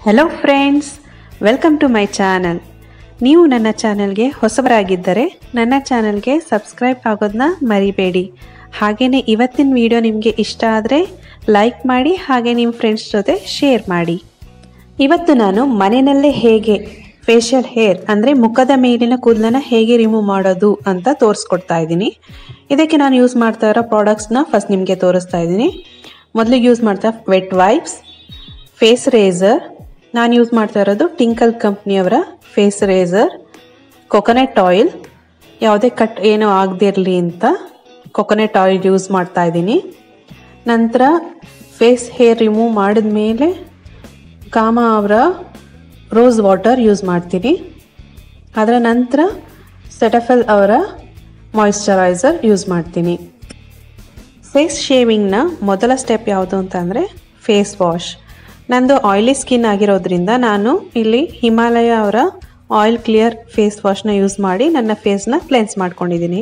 hello friends welcome to my channel ನೀವು ನನ್ನ ಚಾನಲ್ಗೆ ಹೊಸಬರಾಗಿದ್ದರೆ ನನ್ನ ಚಾನಲ್ಗೆ ಸಬ್ಸ್ಕ್ರೈಬ್ ಆಗೋದನ್ನ ಮರಿಬೇಡಿ ಹಾಗೆಯೇ ಇವತ್ತಿನ ವಿಡಿಯೋ ನಿಮಗೆ ಇಷ್ಟ ಆದರೆ ಲೈಕ್ ಮಾಡಿ ಹಾಗೆ ನಿಮ್ಮ ಫ್ರೆಂಡ್ಸ್ ಜೊತೆ ಶೇರ್ ಮಾಡಿ ಇವತ್ತು ನಾನು ಮನೆಯಲ್ಲೇ ಹೇಗೆ ಫೇಶಿಯಲ್ ಹೇರ್ ಅಂದರೆ ಮುಖದ ಮೇಲಿನ ಕೂದಲನ್ನ ಹೇಗೆ ರಿಮೂವ್ ಮಾಡೋದು ಅಂತ ತೋರಿಸ್ಕೊಡ್ತಾ ಇದ್ದೀನಿ ಇದಕ್ಕೆ ನಾನು ಯೂಸ್ ಮಾಡ್ತಾ ಇರೋ ಪ್ರಾಡಕ್ಟ್ಸ್ನ ಫಸ್ಟ್ ನಿಮಗೆ ತೋರಿಸ್ತಾ ಇದ್ದೀನಿ ಮೊದಲಿಗೆ ಯೂಸ್ ಮಾಡ್ತಾ ವೆಟ್ ವೈಪ್ಸ್ ಫೇಸ್ ರೇಸರ್ ನಾನು ಯೂಸ್ ಮಾಡ್ತಾ ಇರೋದು ಟಿಂಕಲ್ ಕಂಪ್ನಿಯವರ ಫೇಸ್ ರೇಸರ್ ಕೊಕೊನೆಟ್ ಆಯಿಲ್ ಯಾವುದೇ ಕಟ್ ಏನೋ ಆಗದಿರಲಿ ಅಂತ ಕೊಕೊನೆಟ್ ಆಯಿಲ್ ಯೂಸ್ ಮಾಡ್ತಾ ಇದ್ದೀನಿ ನಂತರ ಫೇಸ್ ಹೇರ್ ರಿಮೂವ್ ಮಾಡಿದ ಮೇಲೆ ಕಾಮ ಅವರ ರೋಸ್ ವಾಟರ್ ಯೂಸ್ ಮಾಡ್ತೀನಿ ಅದರ ನಂತರ ಸೆಟಫೆಲ್ ಅವರ ಮಾಯಿಶ್ಚರೈಸರ್ ಯೂಸ್ ಮಾಡ್ತೀನಿ ಫೇಸ್ ಶೇವಿಂಗ್ನ ಮೊದಲ ಸ್ಟೆಪ್ ಯಾವುದು ಅಂತಂದರೆ ಫೇಸ್ ವಾಶ್ ನಂದು ಆಯಿಲಿ ಸ್ಕಿನ್ ಆಗಿರೋದ್ರಿಂದ ನಾನು ಇಲ್ಲಿ ಹಿಮಾಲಯ ಅವರ ಆಯಿಲ್ ಕ್ಲಿಯರ್ ಫೇಸ್ ವಾಶ್ನ ಯೂಸ್ ಮಾಡಿ ನನ್ನ ಫೇಸ್ನ ಕ್ಲೆನ್ಸ್ ಮಾಡ್ಕೊಂಡಿದ್ದೀನಿ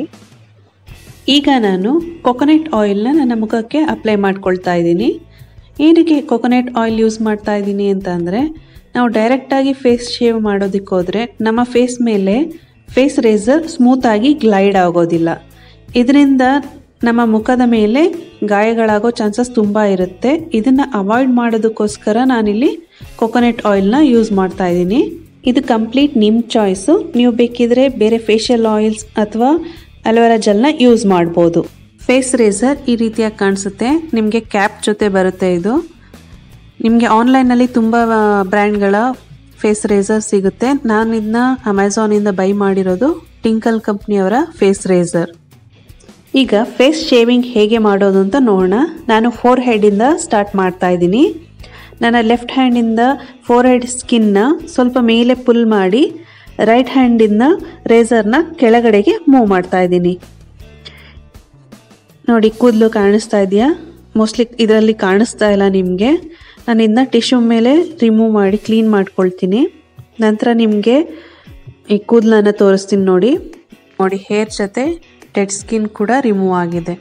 ಈಗ ನಾನು ಕೊಕೊನೆಟ್ ಆಯಿಲ್ನ ನನ್ನ ಮುಖಕ್ಕೆ ಅಪ್ಲೈ ಮಾಡ್ಕೊಳ್ತಾ ಇದ್ದೀನಿ ಏನಕ್ಕೆ ಕೊಕೊನೆಟ್ ಆಯಿಲ್ ಯೂಸ್ ಮಾಡ್ತಾ ಇದ್ದೀನಿ ಅಂತ ಅಂದರೆ ನಾವು ಡೈರೆಕ್ಟಾಗಿ ಫೇಸ್ ಶೇವ್ ಮಾಡೋದಕ್ಕೆ ಹೋದರೆ ನಮ್ಮ ಫೇಸ್ ಮೇಲೆ ಫೇಸ್ ರೇಸರ್ ಸ್ಮೂತಾಗಿ ಗ್ಲೈಡ್ ಆಗೋದಿಲ್ಲ ಇದರಿಂದ ನಮ್ಮ ಮುಖದ ಮೇಲೆ ಗಾಯಗಳಾಗೋ ಚಾನ್ಸಸ್ ತುಂಬ ಇರುತ್ತೆ ಇದನ್ನು ಅವಾಯ್ಡ್ ಮಾಡೋದಕ್ಕೋಸ್ಕರ ನಾನಿಲ್ಲಿ ಕೊಕೊನೆಟ್ ಆಯಿಲ್ನ ಯೂಸ್ ಮಾಡ್ತಾ ಇದ್ದೀನಿ ಇದು ಕಂಪ್ಲೀಟ್ ನಿಮ್ಮ ಚಾಯ್ಸು ನೀವು ಬೇಕಿದ್ರೆ ಬೇರೆ ಫೇಶಿಯಲ್ ಆಯಿಲ್ಸ್ ಅಥವಾ ಅಲೋವೆರಾ ಜೆಲ್ನ ಯೂಸ್ ಮಾಡ್ಬೋದು ಫೇಸ್ ರೇಸರ್ ಈ ರೀತಿಯಾಗಿ ಕಾಣಿಸುತ್ತೆ ನಿಮಗೆ ಕ್ಯಾಪ್ ಜೊತೆ ಬರುತ್ತೆ ಇದು ನಿಮಗೆ ಆನ್ಲೈನಲ್ಲಿ ತುಂಬ ಬ್ರ್ಯಾಂಡ್ಗಳ ಫೇಸ್ ರೇಸರ್ ಸಿಗುತ್ತೆ ನಾನು ಇದನ್ನ ಅಮೆಝಾನಿಂದ ಬೈ ಮಾಡಿರೋದು ಟಿಂಕಲ್ ಕಂಪ್ನಿಯವರ ಫೇಸ್ ರೇಸರ್ ಈಗ ಫೇಸ್ ಶೇವಿಂಗ್ ಹೇಗೆ ಮಾಡೋದು ಅಂತ ನೋಡೋಣ ನಾನು ಫೋರ್ ಹೆಡಿಂದ ಸ್ಟಾರ್ಟ್ ಮಾಡ್ತಾ ಇದ್ದೀನಿ ನನ್ನ ಲೆಫ್ಟ್ ಹ್ಯಾಂಡಿಂದ ಫೋರ್ ಹೆಡ್ ಸ್ಕಿನ್ನ ಸ್ವಲ್ಪ ಮೇಲೆ ಪುಲ್ ಮಾಡಿ ರೈಟ್ ಹ್ಯಾಂಡಿಂದ ರೇಸರ್ನ ಕೆಳಗಡೆಗೆ ಮೂವ್ ಮಾಡ್ತಾ ಇದ್ದೀನಿ ನೋಡಿ ಕೂದಲು ಕಾಣಿಸ್ತಾ ಇದೆಯಾ ಮೋಸ್ಟ್ಲಿ ಇದರಲ್ಲಿ ಕಾಣಿಸ್ತಾ ಇಲ್ಲ ನಿಮಗೆ ನಾನು ಇದನ್ನ ಟಿಶ್ಯೂ ಮೇಲೆ ರಿಮೂವ್ ಮಾಡಿ ಕ್ಲೀನ್ ಮಾಡ್ಕೊಳ್ತೀನಿ ನಂತರ ನಿಮಗೆ ಈ ಕೂದಲನ್ನು ತೋರಿಸ್ತೀನಿ ನೋಡಿ ನೋಡಿ ಹೇರ್ ಜೊತೆ ಡೆಡ್ ಸ್ಕಿನ್ ಕೂಡ ರಿಮೂವ್ ಆಗಿದೆ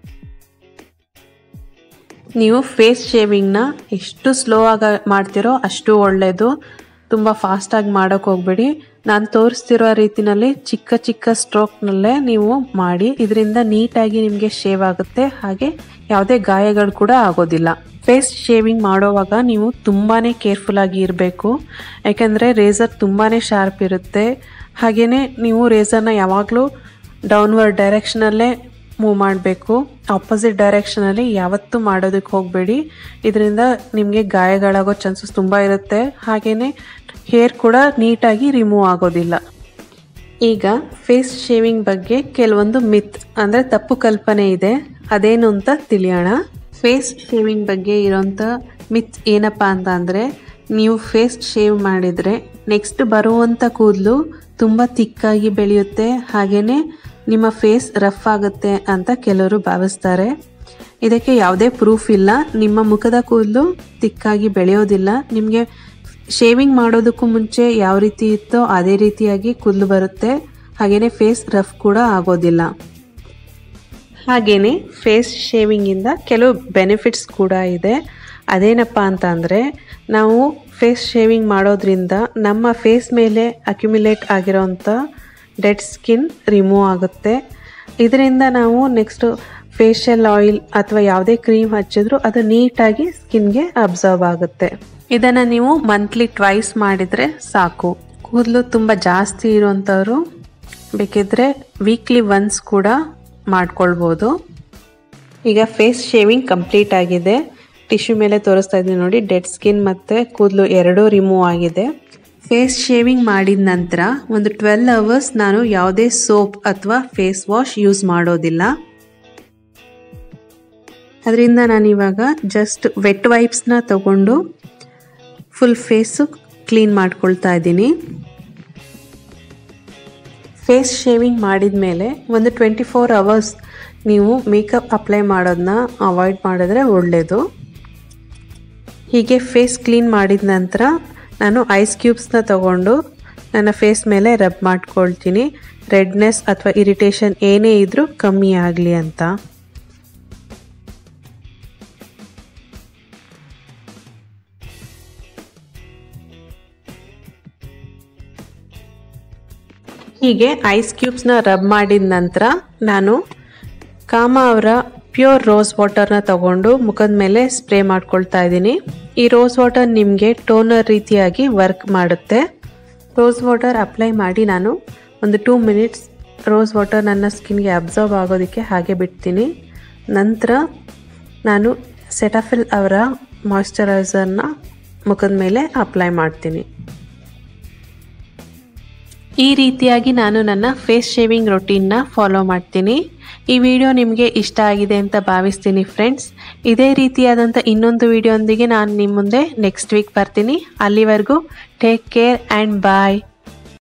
ನೀವು ಫೇಸ್ ಶೇವಿಂಗ್ನ ಎಷ್ಟು ಸ್ಲೋ ಆಗಿ ಮಾಡ್ತಿರೋ ಅಷ್ಟು ಒಳ್ಳೆಯದು ತುಂಬ ಫಾಸ್ಟಾಗಿ ಮಾಡೋಕ್ಕೆ ಹೋಗ್ಬೇಡಿ ನಾನು ತೋರಿಸ್ತಿರೋ ರೀತಿನಲ್ಲಿ ಚಿಕ್ಕ ಚಿಕ್ಕ ಸ್ಟ್ರೋಕ್ನಲ್ಲೇ ನೀವು ಮಾಡಿ ಇದರಿಂದ ನೀಟಾಗಿ ನಿಮಗೆ ಶೇವ್ ಆಗುತ್ತೆ ಹಾಗೆ ಯಾವುದೇ ಗಾಯಗಳು ಕೂಡ ಆಗೋದಿಲ್ಲ ಫೇಸ್ ಶೇವಿಂಗ್ ಮಾಡೋವಾಗ ನೀವು ತುಂಬಾ ಕೇರ್ಫುಲ್ಲಾಗಿ ಇರಬೇಕು ಯಾಕೆಂದರೆ ರೇಸರ್ ತುಂಬಾ ಶಾರ್ಪ್ ಇರುತ್ತೆ ಹಾಗೆಯೇ ನೀವು ರೇಸರ್ನ ಯಾವಾಗಲೂ ಡೌನ್ವರ್ಡ್ ಡೈರೆಕ್ಷನಲ್ಲೇ ಮೂವ್ ಮಾಡಬೇಕು ಆಪೋಸಿಟ್ ಡೈರೆಕ್ಷನಲ್ಲಿ ಯಾವತ್ತೂ ಮಾಡೋದಕ್ಕೆ ಹೋಗಬೇಡಿ ಇದರಿಂದ ನಿಮಗೆ ಗಾಯಗಳಾಗೋ ಚಾನ್ಸಸ್ ತುಂಬ ಇರುತ್ತೆ ಹಾಗೆಯೇ ಹೇರ್ ಕೂಡ ನೀಟಾಗಿ ರಿಮೂವ್ ಆಗೋದಿಲ್ಲ ಈಗ ಫೇಸ್ ಶೇವಿಂಗ್ ಬಗ್ಗೆ ಕೆಲವೊಂದು ಮಿತ್ ಅಂದರೆ ತಪ್ಪು ಕಲ್ಪನೆ ಇದೆ ಅದೇನು ಅಂತ ತಿಳಿಯೋಣ ಫೇಸ್ ಶೇವಿಂಗ್ ಬಗ್ಗೆ ಇರೋಂಥ ಮಿತ್ ಏನಪ್ಪ ಅಂತ ಅಂದರೆ ನೀವು ಫೇಸ್ ಶೇವ್ ಮಾಡಿದರೆ ನೆಕ್ಸ್ಟ್ ಬರುವಂಥ ಕೂದಲು ತುಂಬ ತಿಕ್ಕಾಗಿ ಬೆಳೆಯುತ್ತೆ ಹಾಗೆಯೇ ನಿಮ್ಮ ಫೇಸ್ ರಫ್ ಆಗುತ್ತೆ ಅಂತ ಕೆಲವರು ಭಾವಿಸ್ತಾರೆ ಇದಕ್ಕೆ ಯಾವುದೇ ಪ್ರೂಫ್ ಇಲ್ಲ ನಿಮ್ಮ ಮುಖದ ಕೂದಲು ತಿಕ್ಕಾಗಿ ಬೆಳೆಯೋದಿಲ್ಲ ನಿಮಗೆ ಶೇವಿಂಗ್ ಮಾಡೋದಕ್ಕೂ ಮುಂಚೆ ಯಾವ ರೀತಿ ಇತ್ತೋ ಅದೇ ರೀತಿಯಾಗಿ ಕೂದಲು ಬರುತ್ತೆ ಹಾಗೆಯೇ ಫೇಸ್ ರಫ್ ಕೂಡ ಆಗೋದಿಲ್ಲ ಹಾಗೆಯೇ ಫೇಸ್ ಶೇವಿಂಗಿಂದ ಕೆಲವು ಬೆನಿಫಿಟ್ಸ್ ಕೂಡ ಇದೆ ಅದೇನಪ್ಪ ಅಂತ ಅಂದರೆ ನಾವು ಫೇಸ್ ಶೇವಿಂಗ್ ಮಾಡೋದ್ರಿಂದ ನಮ್ಮ ಫೇಸ್ ಮೇಲೆ ಅಕ್ಯುಮಿಲೇಟ್ ಆಗಿರೋಂಥ ಡೆಡ್ ಸ್ಕಿನ್ ರಿಮೂವ್ ಆಗುತ್ತೆ ಇದರಿಂದ ನಾವು ನೆಕ್ಸ್ಟು ಫೇಶಿಯಲ್ ಆಯಿಲ್ ಅಥವಾ ಯಾವುದೇ ಕ್ರೀಮ್ ಹಚ್ಚಿದ್ರೂ ಅದು ನೀಟಾಗಿ ಸ್ಕಿನ್ಗೆ ಅಬ್ಸರ್ವ್ ಆಗುತ್ತೆ ಇದನ್ನು ನೀವು ಮಂತ್ಲಿ ಟ್ವೈಸ್ ಮಾಡಿದರೆ ಸಾಕು ಕೂದಲು ತುಂಬ ಜಾಸ್ತಿ ಇರುವಂಥವ್ರು ಬೇಕಿದ್ರೆ ವೀಕ್ಲಿ ಒನ್ಸ್ ಕೂಡ ಮಾಡ್ಕೊಳ್ಬೋದು ಈಗ ಫೇಸ್ ಶೇವಿಂಗ್ ಕಂಪ್ಲೀಟ್ ಆಗಿದೆ ಟಿಶ್ಯೂ ಮೇಲೆ ತೋರಿಸ್ತಾ ಇದ್ದೀನಿ ನೋಡಿ ಡೆಡ್ ಸ್ಕಿನ್ ಮತ್ತು ಕೂದಲು ಎರಡೂ ರಿಮೂವ್ ಆಗಿದೆ ಫೇಸ್ ಶೇವಿಂಗ್ ಮಾಡಿದ ನಂತರ ಒಂದು ಟ್ವೆಲ್ ಅವರ್ಸ್ ನಾನು ಯಾವುದೇ ಸೋಪ್ ಅಥವಾ ಫೇಸ್ ವಾಶ್ ಯೂಸ್ ಮಾಡೋದಿಲ್ಲ ಅದರಿಂದ ನಾನಿವಾಗ ಜಸ್ಟ್ ವೆಟ್ ವೈಪ್ಸ್ನ ತಗೊಂಡು ಫುಲ್ ಫೇಸು ಕ್ಲೀನ್ ಮಾಡ್ಕೊಳ್ತಾ ಇದ್ದೀನಿ ಫೇಸ್ ಶೇವಿಂಗ್ ಮಾಡಿದ ಮೇಲೆ ಒಂದು ಟ್ವೆಂಟಿ ಫೋರ್ ಅವರ್ಸ್ ನೀವು ಮೇಕಪ್ ಅಪ್ಲೈ ಮಾಡೋದನ್ನ ಅವಾಯ್ಡ್ ಮಾಡಿದ್ರೆ ಒಳ್ಳೆಯದು ಹೀಗೆ ಫೇಸ್ ಕ್ಲೀನ್ ಮಾಡಿದ ನಂತರ ನಾನು ಐಸ್ ಕ್ಯೂಬ್ಸ್ನ ತಗೊಂಡು ನನ್ನ ಫೇಸ್ ಮೇಲೆ ರಬ್ ಮಾಡ್ಕೊಳ್ತೀನಿ ರೆಡ್ನೆಸ್ ಅಥವಾ ಇರಿಟೇಷನ್ ಏನೇ ಇದ್ರೂ ಕಮ್ಮಿ ಆಗಲಿ ಅಂತ ಹೀಗೆ ಐಸ್ ಕ್ಯೂಬ್ಸ್ನ ರಬ್ ಮಾಡಿದ ನಂತರ ನಾನು ಕಾಮ ಅವರ ಪ್ಯೂರ್ ರೋಸ್ ವಾಟರ್ನ ತಗೊಂಡು ಮುಖದ ಮೇಲೆ ಸ್ಪ್ರೇ ಮಾಡ್ಕೊಳ್ತಾ ಇದ್ದೀನಿ ಈ ರೋಸ್ ವಾಟರ್ ನಿಮಗೆ ಟೋನರ್ ರೀತಿಯಾಗಿ ವರ್ಕ್ ಮಾಡುತ್ತೆ ರೋಸ್ ವಾಟರ್ ಅಪ್ಲೈ ಮಾಡಿ ನಾನು ಒಂದು ಟೂ ಮಿನಿಟ್ಸ್ ರೋಸ್ ವಾಟರ್ ನನ್ನ ಸ್ಕಿನ್ಗೆ ಅಬ್ಸರ್ವ್ ಆಗೋದಕ್ಕೆ ಹಾಗೆ ಬಿಡ್ತೀನಿ ನಂತರ ನಾನು ಸೆಟಾಫಿಲ್ ಅವರ ಮಾಯ್ಶ್ಚರೈಸರ್ನ ಮುಖದ ಮೇಲೆ ಅಪ್ಲೈ ಮಾಡ್ತೀನಿ ಈ ರೀತಿಯಾಗಿ ನಾನು ನನ್ನ ಫೇಸ್ ಶೇವಿಂಗ್ ರೊಟೀನ್ನ ಫಾಲೋ ಮಾಡ್ತೀನಿ ಈ ವಿಡಿಯೋ ನಿಮಗೆ ಇಷ್ಟ ಆಗಿದೆ ಅಂತ ಭಾವಿಸ್ತೀನಿ ಫ್ರೆಂಡ್ಸ್ ಇದೇ ರೀತಿಯಾದಂಥ ಇನ್ನೊಂದು ವಿಡಿಯೋಂದಿಗೆ ನಾನು ನಿಮ್ಮ ಮುಂದೆ ನೆಕ್ಸ್ಟ್ ವೀಕ್ ಬರ್ತೀನಿ ಅಲ್ಲಿವರೆಗೂ ಟೇಕ್ ಕೇರ್ ಆ್ಯಂಡ್ ಬಾಯ್